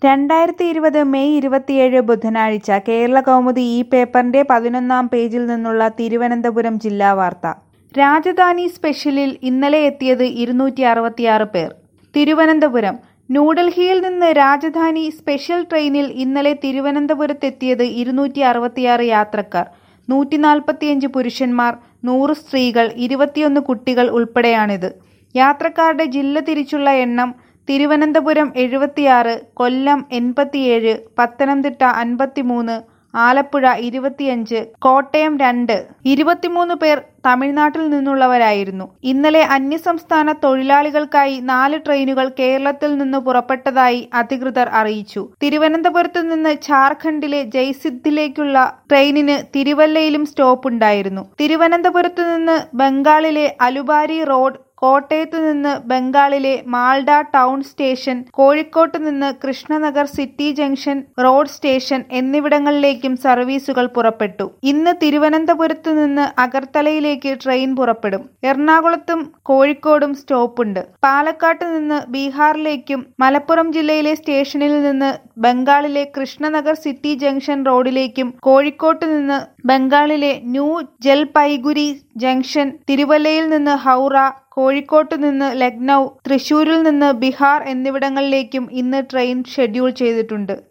രണ്ടായിരത്തി ഇരുപത് മെയ് ഇരുപത്തിയേഴ് ബുധനാഴ്ച കേരളകൗമുദി ഈ പേപ്പറിന്റെ പതിനൊന്നാം പേജിൽ നിന്നുള്ള തിരുവനന്തപുരം ജില്ലാ വാർത്ത രാജധാനി സ്പെഷ്യലിൽ ഇന്നലെ എത്തിയത് ഇരുന്നൂറ്റി അറുപത്തിയാറ് പേർ തിരുവനന്തപുരം ന്യൂഡൽഹിയിൽ നിന്ന് രാജധാനി സ്പെഷ്യൽ ട്രെയിനിൽ ഇന്നലെ തിരുവനന്തപുരത്തെത്തിയത് ഇരുന്നൂറ്റി അറുപത്തിയാറ് യാത്രക്കാർ നൂറ്റി നാൽപ്പത്തിയഞ്ച് പുരുഷന്മാർ നൂറ് സ്ത്രീകൾ ഇരുപത്തിയൊന്ന് കുട്ടികൾ ഉൾപ്പെടെയാണിത് യാത്രക്കാരുടെ ജില്ല തിരിച്ചുള്ള എണ്ണം തിരുവനന്തപുരം എഴുപത്തിയാറ് കൊല്ലം എൺപത്തിയേഴ് പത്തനംതിട്ട അൻപത്തിമൂന്ന് ആലപ്പുഴ ഇരുപത്തിയഞ്ച് കോട്ടയം രണ്ട് ഇരുപത്തിമൂന്ന് പേർ തമിഴ്നാട്ടിൽ നിന്നുള്ളവരായിരുന്നു ഇന്നലെ അന്യസംസ്ഥാന തൊഴിലാളികൾക്കായി നാല് ട്രെയിനുകൾ കേരളത്തിൽ നിന്ന് പുറപ്പെട്ടതായി അധികൃതർ അറിയിച്ചു തിരുവനന്തപുരത്ത് നിന്ന് ഝാർഖണ്ഡിലെ ജയ്സിദ്ധിലേക്കുള്ള ട്രെയിനിന് തിരുവല്ലയിലും സ്റ്റോപ്പുണ്ടായിരുന്നു തിരുവനന്തപുരത്ത് നിന്ന് ബംഗാളിലെ അലുബാരി റോഡ് കോട്ടയത്ത് നിന്ന് ബംഗാളിലെ മാൾഡ ടൗൺ സ്റ്റേഷൻ കോഴിക്കോട്ട് നിന്ന് Krishnanagar city junction road station എന്നിവിടങ്ങളിലേക്കും സർവീസുകൾ പുറപ്പെട്ടു ഇന്ന് തിരുവനന്തപുരത്ത് നിന്ന് അഗർത്തലയിലേക്ക് ട്രെയിൻ പുറപ്പെടും എറണാകുളത്തും കോഴിക്കോടും സ്റ്റോപ്പുണ്ട് പാലക്കാട്ട് നിന്ന് ബീഹാറിലേക്കും മലപ്പുറം ജില്ലയിലെ സ്റ്റേഷനിൽ നിന്ന് ബംഗാളിലെ കൃഷ്ണനഗർ സിറ്റി ജംഗ്ഷൻ റോഡിലേക്കും കോഴിക്കോട്ട് നിന്ന് ബംഗാളിലെ ന്യൂ ജൽപൈഗുരി ജംഗ്ഷൻ തിരുവല്ലയിൽ നിന്ന് ഹൗറ കോഴിക്കോട്ട് നിന്ന് ലക്നൗ തൃശൂരിൽ നിന്ന് ബിഹാർ എന്നിവിടങ്ങളിലേക്കും ഇന്ന് ട്രെയിൻ ഷെഡ്യൂൾ ചെയ്തിട്ടുണ്ട്